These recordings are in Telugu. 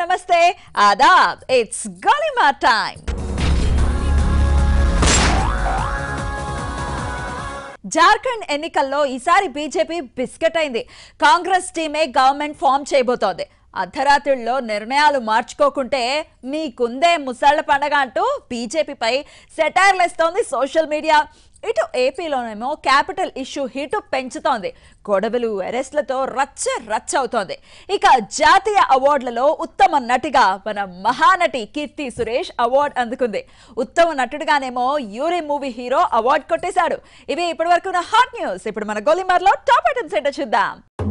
నమస్తే ఆదాబ్ ఇట్స్ గోలిమా టైం జార్ఖండ్ ఎన్నికల్లో ఈసారి బీజేపీ బిస్కెట్ అయింది కాంగ్రెస్ టీమే గవర్నమెంట్ ఫామ్ చేయబోతోంది అర్ధరాత్రుల్లో నిర్ణయాలు మార్చుకోకుంటే మీకుందే ముసళ్ల పండగ అంటూ బీజేపీపై సెటైర్లేస్తోంది సోషల్ మీడియా ఇటు ఏపీలోనేమో క్యాపిటల్ ఇష్యూ హీటు పెంచుతోంది గొడవలు అరెస్ట్లతో రచ్చ రచ్చ అవుతోంది ఇక జాతీయ అవార్డులలో ఉత్తమ నటిగా మన మహానటి కీర్తి సురేష్ అవార్డు అందుకుంది ఉత్తమ నటుడిగానేమో యూరి మూవీ హీరో అవార్డు కొట్టేశాడు ఇవి ఇప్పటి వరకు హాట్ న్యూస్ ఇప్పుడు మన గోలిమార్లో టాప్ ఐటమ్స్ ఏంటో చూద్దాం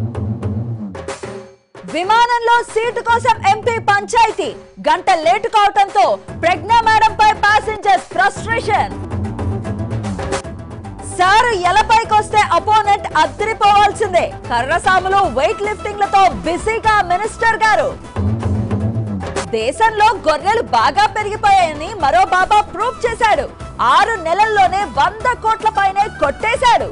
విమానంలో సీటు కోసం ఎంపీ పంచాయతీ గంట లేటు కావడంతో ప్రజ్ఞా మేడం పై ప్యాసింజర్స్ ఫ్రస్ట్రేషన్ సారు ఎలపైకొస్తే అపోనెంట్ అద్దరిపోవాల్సిందే కర్రసాములు వెయిట్ లిఫ్టింగ్లతో బిజీగా మినిస్టర్ గారు దేశంలో గొర్రెలు బాగా పెరిగిపోయాయని మరో బాబా ప్రూవ్ చేశాడు ఆరు నెలల్లోనే వంద కోట్ల పైనే కొట్టేశాడు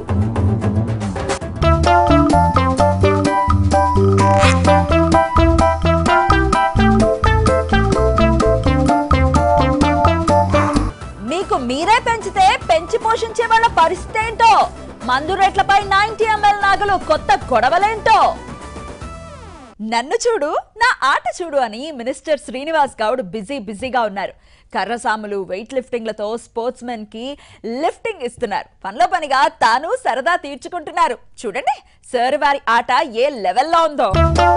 మీకు మీరే పెంచితే పెంచి పోషించే వాళ్ళ పరిస్థితి ఏంటో మందు రేట్లపై నైన్టీ ఎంఎల్ నాగలు కొత్త గొడవలేంటో నన్ను చూడు నా ఆట చూడు అని మినిస్టర్ శ్రీనివాస్ గౌడ్ బిజీ బిజీగా ఉన్నారు కర్రసాములు వెయిట్ లిఫ్టింగ్లతో స్పోర్ట్స్ మెన్ కి లిఫ్టింగ్ ఇస్తున్నారు పనిలో పనిగా తాను సరదా తీర్చుకుంటున్నారు చూడండి సార్ వారి ఆట ఏ లెవెల్లో ఉందో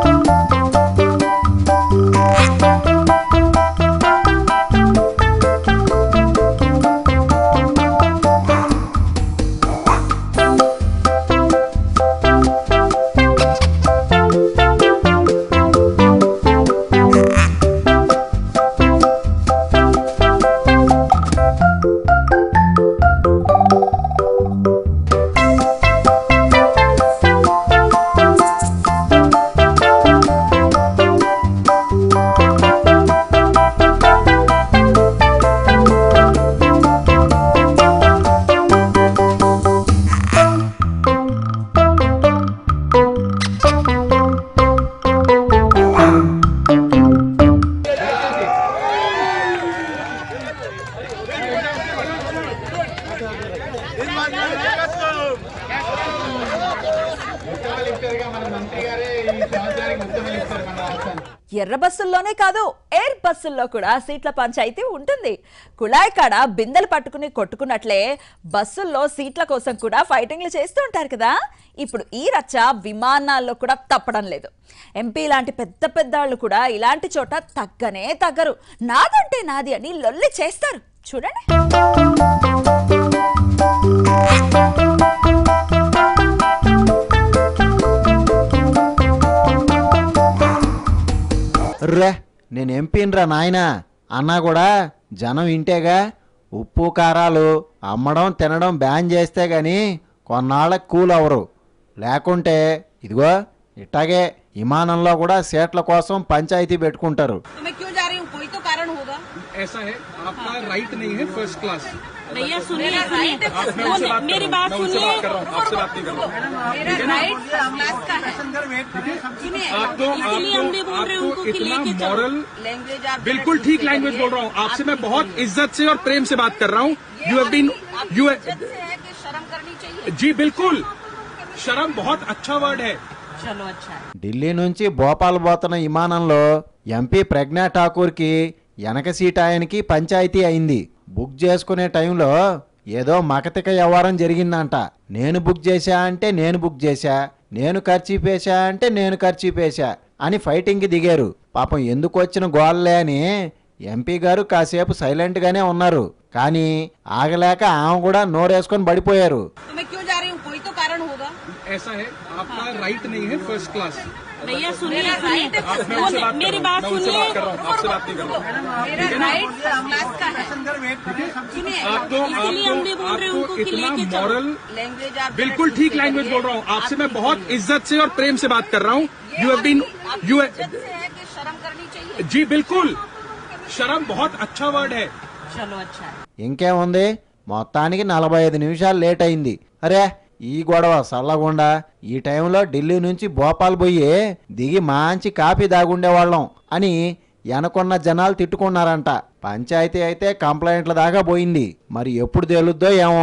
ఎర్ర బస్సుల్లోనే కాదు ఎయిర్ బస్సుల్లో కూడా సీట్ల పంచాయితీ ఉంటుంది కుళాయి కాడ బిందెలు పట్టుకుని కొట్టుకున్నట్లే బస్సుల్లో సీట్ల కోసం కూడా ఫైటింగ్లు చేస్తూ ఉంటారు కదా ఇప్పుడు ఈ రచ్చ విమానాల్లో కూడా తప్పడం లేదు ఎంపీ లాంటి పెద్ద పెద్దాళ్ళు కూడా ఇలాంటి చోట తగ్గనే తగ్గరు నాదంటే నాది అని లొల్లి చేస్తారు చూడండి రే నేను ఎంపీన్రా నాయనా అన్నా కూడా జనం ఇంటేగా ఉప్పు కారాలు అమ్మడం తినడం బ్యాన్ చేస్తే గాని కొన్నాళ్ళకి కూల్ అవరు లేకుంటే ఇదిగో ఇట్టాగే విమానంలో కూడా సీట్ల కోసం పంచాయతీ పెట్టుకుంటారు तो मैं क्यों जा रही हूँ कोई तो कारण होगा ऐसा है आपका राइट नहीं है फर्स्ट क्लास भैया सुनिए सुनिए वो मेरी बात मैं उनसे सुनिए बात कर रहा हूँ आपसे बात नहीं कर रहा हूँ मेरा राइट क्लास का है सुनिए आपको इसीलिए हम भी बोल रहे हैं आपको उनको कि इतना लेके चलो मॉरल लैंग्वेज आप बिल्कुल ठीक लैंग्वेज बोल रहा हूँ आपसे मैं बहुत इज्जत से और प्रेम से बात कर रहा हूँ यू हैव बीन यू इज्जत से है कि शर्म करनी चाहिए जी बिल्कुल शर्म बहुत अच्छा वर्ड है चलो अच्छा है ఢిల్లీ నుంచి భోపాల్ పోతున్న విమానంలో ఎంపీ ప్రజ్ఞా ఠాకూర్కి వెనక సీట్ ఆయనకి పంచాయతీ అయింది బుక్ చేసుకునే టైంలో ఏదో మకతిక వ్యవహారం జరిగిందంట నేను బుక్ చేశా అంటే నేను బుక్ చేశా నేను ఖర్చీపేశా అంటే నేను ఖర్చీపేశా అని ఫైటింగ్కి దిగారు పాపం ఎందుకు వచ్చిన గోళ్ళే అని ఎంపీ గారు కాసేపు సైలెంట్ గానే ఉన్నారు కానీ ఆగలేక ఆమె కూడా నోరేసుకొని పడిపోయారు तो मैं क्यों जा रही हूँ कोई तो कारण होगा ऐसा है आपका राइट नहीं है फर्स्ट क्लास भैया सुनिए सुनिए आप मैं उनसे वो बात कर मेरी रहा बात हूँ मैं उनसे बात कर सुनिए रहा हूँ आपसे बात नहीं कर रहा हूँ मेरा राइट क्लास का है सुनिए आपको इसीलिए हम भी बोल रहे हैं आपको उनको कि इतना लेके चलो मॉरल लैंग्वेज आप बिल्कुल ठीक लैंग्वेज बोल रहा हूँ आपसे मैं बहुत इज्जत से और प्रेम से बात कर रहा हूँ यू हैव बीन यू इज्जत से है कि शर्म करनी चाहिए जी बिल्कुल शर्म बहुत अच्छा वर्ड है चलो अच्छा है ఇంకేముంది మొత్తానికి నలభై ఐదు నిమిషాలు లేట్ అయింది అరే ఈ గొడవ సల్లగుండా ఈ టైంలో ఢిల్లీ నుంచి భోపాల్ పోయి దిగి మంచి కాఫీ దాగుండేవాళ్ళం అని వెనకున్న జనాలు తిట్టుకున్నారంట పంచాయతీ అయితే కంప్లైంట్ల దాకా పోయింది మరి ఎప్పుడు తేలుద్దో ఏమో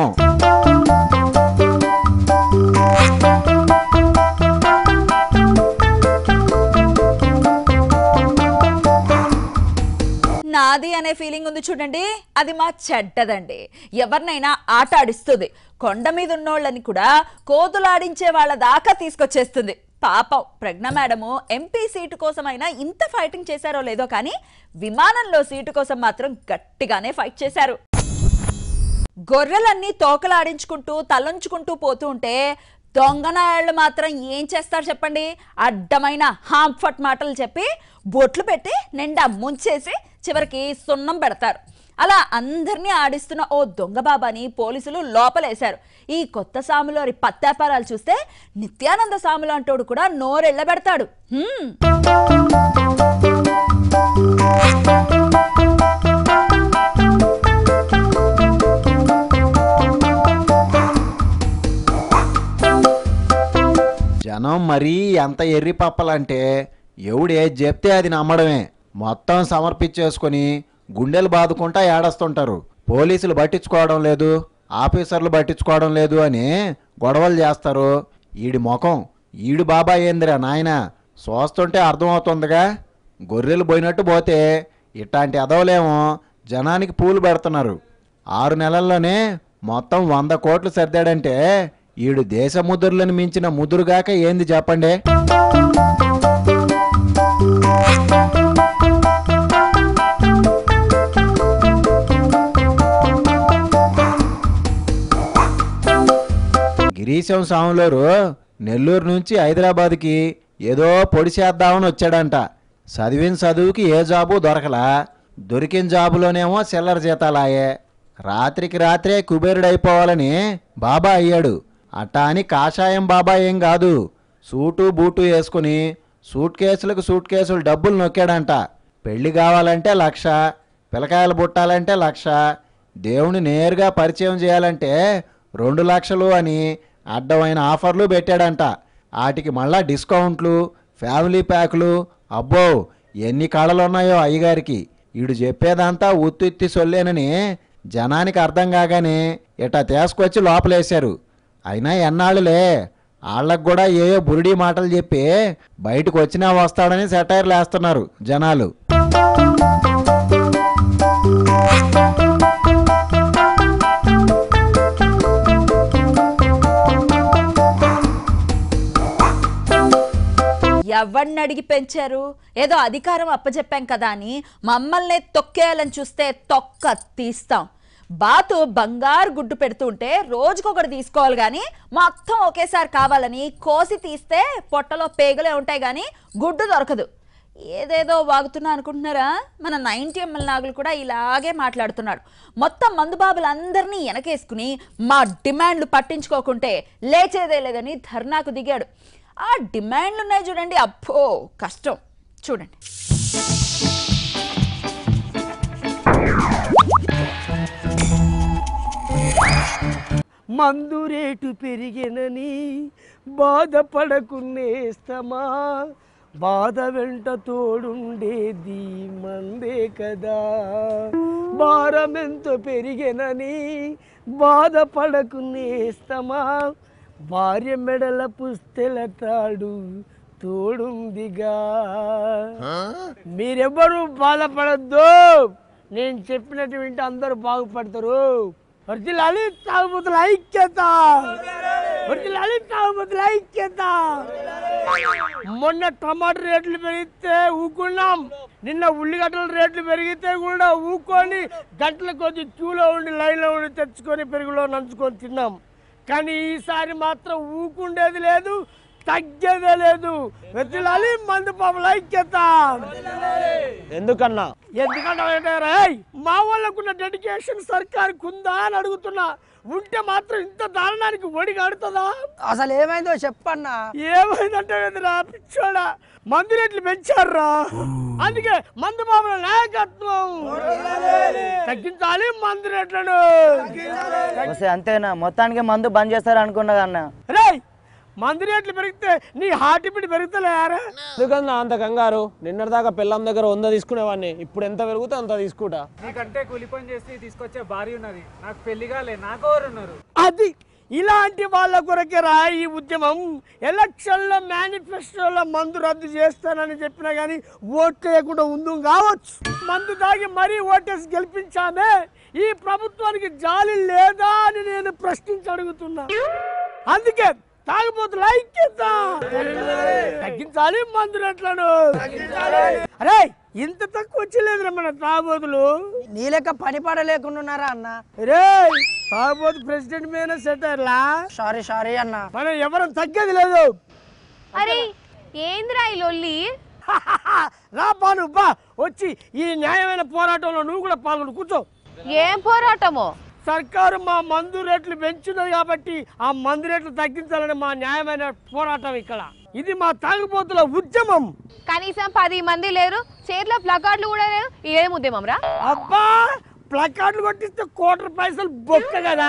నాది అనే ఫీలింగ్ ఉంది చూడండి అది మా చెడ్డదండి ఎవరినైనా ఆట ఆడిస్తుంది కొండ మీద ఉన్నోళ్ళని కూడా కోతులాడించే వాళ్ళ దాకా తీసుకొచ్చేస్తుంది పాపం ప్రజ్ఞ మేడము ఎంపీ సీటు కోసమైనా ఇంత ఫైటింగ్ చేశారో లేదో కానీ విమానంలో సీటు కోసం మాత్రం గట్టిగానే ఫైట్ చేశారు గొర్రెలన్నీ తోకలాడించుకుంటూ తలంచుకుంటూ పోతూ ఉంటే దొంగనాయాళ్ళు మాత్రం ఏం చేస్తారు చెప్పండి అడ్డమైన హాంఫట్ మాటలు చెప్పి బొట్లు పెట్టి నిండా ముంచేసి చివరికి సున్నం పెడతారు అలా అందరినీ ఆడిస్తున్న ఓ దొంగ బాబాని పోలీసులు లోపలేశారు ఈ కొత్త సాములోరి పత్తాపారాలు చూస్తే నిత్యానంద సాములు అంటోడు కూడా నోరెళ్ళబెడతాడు హ్మ్. జనం మరీ ఎంత ఎర్రి పప్పలంటే ఎవడు ఏది చెప్తే అది నమ్మడమే మొత్తం సమర్పించేసుకొని గుండెలు బాదుకుంటా ఏడస్తుంటారు పోలీసులు పట్టించుకోవడం లేదు ఆఫీసర్లు పట్టించుకోవడం లేదు అని గొడవలు చేస్తారు ఈడి ముఖం ఈడు బాబా ఏందిరా నాయన చూస్తుంటే అర్థమవుతుందిగా గొర్రెలు పోయినట్టు పోతే ఇట్లాంటి ఎదవలేమో జనానికి పూలు పెడుతున్నారు ఆరు నెలల్లోనే మొత్తం వంద కోట్లు సర్దాడంటే ఈడు దేశ ముద్రులను మించిన ముదురుగాక ఏంది చెప్పండి గిరీశం స్వాములోరు నెల్లూరు నుంచి హైదరాబాద్కి ఏదో పొడి చేద్దామని వచ్చాడంట చదివిన చదువుకి ఏ జాబు దొరకలా దొరికిన జాబులోనేమో చిల్లర జీతాలాయే రాత్రికి రాత్రే కుబేరుడైపోవాలని బాబా అయ్యాడు అట్టా అని కాషాయం బాబా ఏం కాదు సూటు బూటు వేసుకుని సూట్ కేసులకు సూట్ కేసులు డబ్బులు నొక్కాడంట పెళ్లి కావాలంటే లక్ష పిల్లకాయలు పుట్టాలంటే లక్ష దేవుని నేరుగా పరిచయం చేయాలంటే రెండు లక్షలు అని అడ్డమైన ఆఫర్లు పెట్టాడంట వాటికి మళ్ళా డిస్కౌంట్లు ఫ్యామిలీ ప్యాకులు అబ్బో ఎన్ని కళలు ఉన్నాయో అయ్యగారికి ఈడు చెప్పేదంతా ఉత్తుత్తి సొల్లేనని జనానికి అర్థం కాగానే ఇటా తీసుకొచ్చి లోపలేశారు అయినా ఎన్నాళ్ళులే వాళ్ళకు కూడా ఏయో బురిడి మాటలు చెప్పి బయటకు వచ్చినా వస్తాడని సెటైర్లు వేస్తున్నారు జనాలు ఎవరిని అడిగి పెంచారు ఏదో అధికారం అప్పచెప్పాం కదా అని మమ్మల్ని తొక్కేయాలని చూస్తే తొక్క తీస్తాం బాతు బంగారు గుడ్డు పెడుతుంటే రోజుకొకటి తీసుకోవాలి కానీ మొత్తం ఒకేసారి కావాలని కోసి తీస్తే పొట్టలో పేగులే ఉంటాయి కానీ గుడ్డు దొరకదు ఏదేదో వాగుతున్నా అనుకుంటున్నారా మన నైన్టీ ఎంఎల్ నాగులు కూడా ఇలాగే మాట్లాడుతున్నాడు మొత్తం మందుబాబులందరినీ వెనకేసుకుని మా డిమాండ్లు పట్టించుకోకుంటే లేచేదే లేదని ధర్నాకు దిగాడు ఆ డిమాండ్లు ఉన్నాయి చూడండి అబ్బో కష్టం చూడండి మందు రేటు పెరిగినని బాధపడకునేస్తమా బాధ వెంట తోడుండేది మందే కదా భారమెంత పెరిగినని బాధపడకునేస్తమా భార్య మెడల పుస్తెలతాడు తోడుందిగా మీరెవ్వరూ బాధపడద్దు నేను చెప్పినట్టు వింటే అందరూ బాగుపడతారు వర్తిల్లాలి తాగుబోతుల ఐక్యత వర్తిల్లాలి తాగుబోతుల ఐక్యత మొన్న టమాటా రేట్లు పెరిగితే ఊకున్నాం నిన్న ఉల్లిగడ్డల రేట్లు పెరిగితే కూడా ఊకొని గంటల కొద్ది క్యూలో ఉండి లైన్లో ఉండి తెచ్చుకొని పెరుగులో నంచుకొని తిన్నాం కానీ ఈసారి మాత్రం ఊకుండేది లేదు తగ్గేదే లేదు వెతిలాలి మందు పాపల ఐక్యత ఎందుకన్నా ఎందుకంటే రేయ్, మా వాళ్ళకున్న డెడికేషన్ సర్కార్ ఉందా అని అడుగుతున్నా ఉంటే మాత్రం ఇంత దారుణానికి ఒడి కడుతుందా అసలు ఏమైందో చెప్పన్నా ఏమైందంటే ఎదురా పిచ్చోడా మందు రేట్లు పెంచారా అందుకే మందు బాబుల నాయకత్వం తగ్గించాలి మందు రేట్లను వస్తే అంతేనా మొత్తానికి మందు బంద్ చేస్తారు అనుకున్నా అన్న రేయ్ మందు రేట్లు పెరిగితే నీ హార్ట్ బీట్ పెరుగుతలేరా ఎందుకన్నా అంత కంగారు నిన్నటిదాకా పిల్లం దగ్గర వంద తీసుకునేవాడిని ఇప్పుడు ఎంత పెరిగితే అంత తీసుకుంటా నీకంటే కూలి పని చేసి తీసుకొచ్చే భార్య ఉన్నది నాకు పెళ్లి కాలే నాకెవరు ఉన్నారు అది ఇలాంటి వాళ్ళ కొరకే రా ఈ ఉద్యమం ఎలక్షన్లో మేనిఫెస్టోలో మందు రద్దు చేస్తానని చెప్పినా కానీ ఓట్లు వేయకుండా ఉందు కావచ్చు మందు తాగి మరీ ఓటేసి గెలిపించామే ఈ ప్రభుత్వానికి జాలి లేదా అని నేను ప్రశ్నించి అడుగుతున్నా అందుకే తాగిపోతులు ఐక్యత తగ్గించాలి మందు రేట్లను అరే ఇంత తక్కువ వచ్చలేదు మన తాగబోతులు నీ లెక్క పని పాట లేకుండా ఉన్నారా అన్న రే తాగబోతు ప్రెసిడెంట్ మీద సెటర్లా సారీ సారీ అన్న మనం ఎవరం తగ్గేది లేదు అరే ఏంద్రా ఈ లొల్లి రా పాను బా వచ్చి ఈ న్యాయమైన పోరాటంలో నువ్వు కూడా పాల్గొని కూర్చో ఏం పోరాటమో సర్కారు మా మందు రేట్లు పెంచున్నది కాబట్టి ఆ మందు రేట్లు తగ్గించాలని మా న్యాయమైన పోరాటం ఇక్కడ ఇది మా తాగుబోతుల ఉద్యమం కనీసం పది మంది లేరు చేతిలో ప్లకార్డులు కూడా లేరు ఇదే ఉద్యమం రా అబ్బా ప్లకార్డులు కొట్టిస్తే కోట్ల పైసలు బొక్క కదా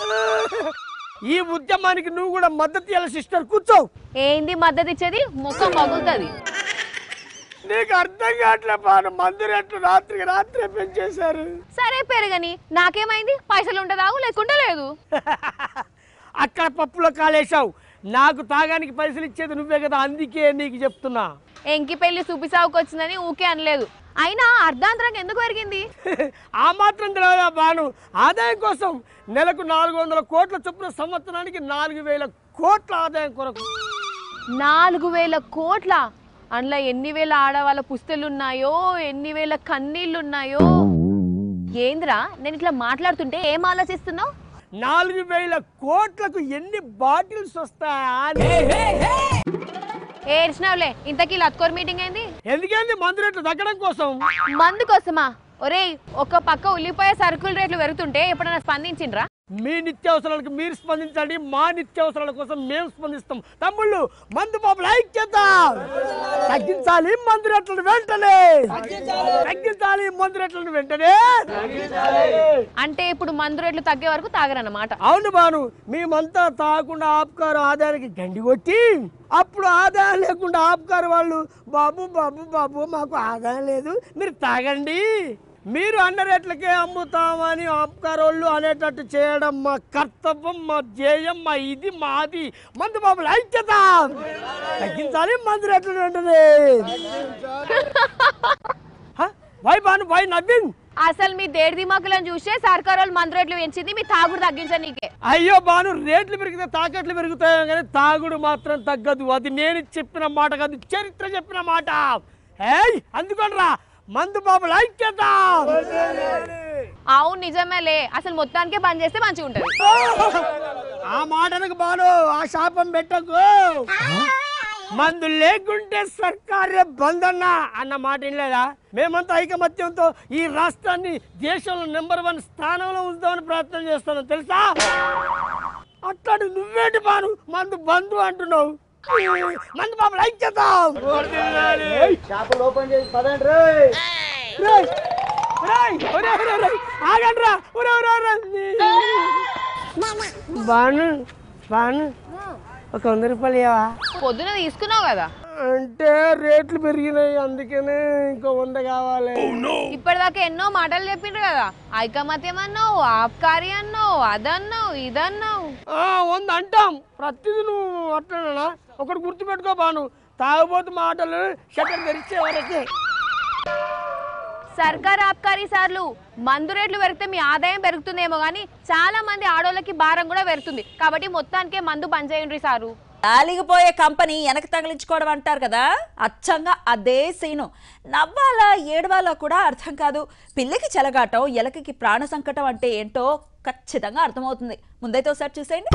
ఈ ఉద్యమానికి నువ్వు కూడా మద్దతు ఇవ్వాలి సిస్టర్ కూర్చో ఏంది మద్దతు ఇచ్చేది ముఖం మగులుతుంది నీకు అర్థం కావట్లే పాను మందు రేట్లు రాత్రికి రాత్రే పెంచేశారు సరే పెరగని నాకేమైంది పైసలు ఉంటుందావు లేకుంటే లేదు అక్కడ పప్పులో కాలేశావు నాకు తాగానికి పైసలు ఇచ్చేది నువ్వే కదా అందుకే నీకు చెప్తున్నా ఎంకి పెళ్లి చూపిసావుకు వచ్చిందని ఊకే అనలేదు అయినా అర్ధాంతరంగా ఎందుకు పెరిగింది ఆ మాత్రం తెలియదా బాను ఆదాయం కోసం నెలకు నాలుగు వందల కోట్ల చొప్పున సంవత్సరానికి నాలుగు వేల కోట్ల ఆదాయం కొరకు నాలుగు వేల కోట్ల అందులో ఎన్ని వేల ఆడవాళ్ళ పుస్తలు ఉన్నాయో ఎన్ని వేల కన్నీళ్ళు ఉన్నాయో ఏంద్రా నేను ఇట్లా మాట్లాడుతుంటే ఏం ఆలోచిస్తున్నావు నాలుగు వేల కోట్లకు ఎన్ని బాటిల్స్ వస్తాయా అని. ఏడ్చినావులే ఇంతకీ లత్కోర్ మీటింగ్ ఏంది ఎందుకంటే మందు రేట్లు తగ్గడం కోసం మందు కోసమా ఒరేయ్ ఒక పక్క ఉల్లిపాయ సరుకుల రేట్లు పెరుగుతుంటే ఎప్పుడైనా స్పందించిండ్రా మీ నిత్యావసరాలకు మీరు స్పందించండి మా నిత్యావసరాల కోసం మేము స్పందిస్తాం తమ్ముళ్ళు మందు పాపలు ఐక్యత తగ్గించాలి మందు రేట్లను వెంటనే తగ్గించాలి మందు రేట్లను వెంటనే అంటే ఇప్పుడు మందు రేట్లు తగ్గే వరకు తాగరన్నమాట అవును బాను మేమంతా తాగకుండా ఆపుకారు ఆదాయానికి గండి కొట్టి అప్పుడు ఆదాయం లేకుండా ఆపుకారు వాళ్ళు బాబు బాబు బాబు మాకు ఆదాయం లేదు మీరు తాగండి మీరు అన్న రేట్లకే అమ్ముతామని ఆపుకారోళ్ళు అనేటట్టు చేయడం మా కర్తవ్యం మా ధ్యేయం మా ఇది మాది మందు బాబులు ఐక్యత తగ్గించాలి మందు రేట్లు వెంటనే హ? వై బాను వై నవ్వింగ్ అసలు మీ దేడి దిమాకులను చూసే సర్కార్ వాళ్ళు మందు రేట్లు పెంచింది మీ తాగుడు తగ్గించనీకే అయ్యో బాను రేట్లు పెరిగితే తాకట్లు పెరుగుతాయో కానీ తాగుడు మాత్రం తగ్గదు అది నేను చెప్పిన మాట కాదు చరిత్ర చెప్పిన మాట ఏయ్ అందుకోనరా మందు బాబుల ఐక్యత అవును నిజమేలే అసలు మొత్తానికే బంద్ చేస్తే మంచిగా ఉంటది ఆ మాటనకు బాను ఆ శాపం పెట్టకు మందు లేకుంటే సర్కారే బంద్ అన్నా అన్న మాట వినలేదా మేమంతా ఐకమత్యంతో ఈ రాష్ట్రాన్ని దేశంలో నెంబర్ వన్ స్థానంలో ఉంచుదామని ప్రయత్నం చేస్తున్నాం తెలుసా అట్లాంటి నువ్వేంటి బాను మందు బంధు అంటున్నావు మందు బాబులు ఐక్యత రేయ్, రేయ్, ఒరే, ఒరే, ఒరే, ఆగండ్రా, ఒరే, ఒరే, ఒరే. బాను బాను ఒక వంద రూపాయలు ఇవ్వవా పొద్దున తీసుకున్నావు కదా అంటే రేట్లు పెరిగినాయి అందుకనే ఇంకో వంద కావాలి ఇప్పటిదాకా ఎన్నో మాటలు చెప్పిండ్రు కదా ఐకమత్యం అన్నావు ఆబ్కారి అన్నావు అదన్నావు ఇదన్నావు ఆ, వంద అంటాం ప్రతిదీ నువ్వు అట్లనా ఒకటి గుర్తుపెట్టుకో బాను తాగబోతు మాటలు షట్టర్ తెరిచే వరకే సర్కార్ ఆబ్కారీ సార్లు మందు రేట్లు పెరిగితే మీ ఆదాయం పెరుగుతుందేమో కానీ చాలా మంది ఆడోళ్ళకి భారం కూడా పెరుగుతుంది కాబట్టి మొత్తానికే మందు బంద్ చేయండి సారు ఆలిగిపోయే కంపెనీ వెనక తగిలించుకోవడం అంటారు కదా అచ్చంగా అదే సీను నవ్వాలా ఏడవాలా కూడా అర్థం కాదు పిల్లికి చెలగాటం ఎలకకి ప్రాణ సంకటం అంటే ఏంటో ఖచ్చితంగా అర్థమవుతుంది ముందైతే ఒకసారి చూసేయండి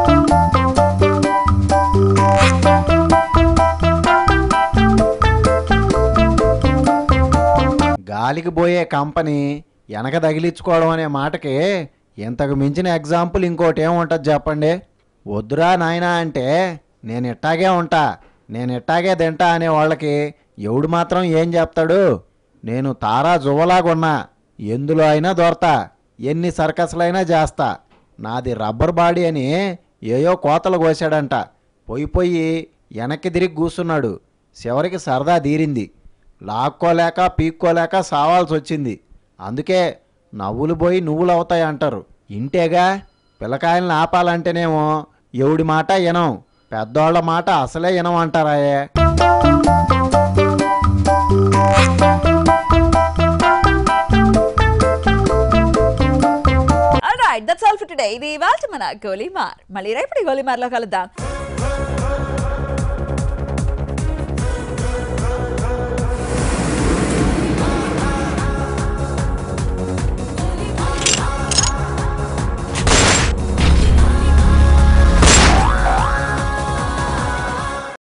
గాలికి పోయే కంపెనీ వెనక తగిలించుకోవడం అనే మాటకి ఇంతకు మించిన ఎగ్జాంపుల్ ఇంకోటి ఏముంటుంది చెప్పండి వద్దురా నాయనా అంటే నేను ఇట్టాగే ఉంటా నేను ఇట్టాగే తింటా అనే వాళ్ళకి ఎవడు మాత్రం ఏం చెప్తాడు నేను తారా జువ్వలాగున్నా ఎందులో అయినా దొరతా ఎన్ని సర్కస్లైనా చేస్తా నాది రబ్బర్ బాడీ అని ఏయో కోతలు కోసాడంట పోయి పోయి వెనక్కి తిరిగి కూస్తున్నాడు చివరికి సరదా తీరింది లాక్కోలేక పీక్కోలేక సావాల్సి వచ్చింది అందుకే నవ్వులు పోయి నువ్వులు అవుతాయి అంటారు ఇంటేగా పిల్లకాయలను ఆపాలంటేనేమో ఎవడి మాట వినం పెద్దోళ్ళ మాట అసలే వినం అంటారాయే right that's all for today ఇది ఇవాళ మన గోలీమార్ మళ్ళీ రేపటి గోలీమార్లో కలుద్దాం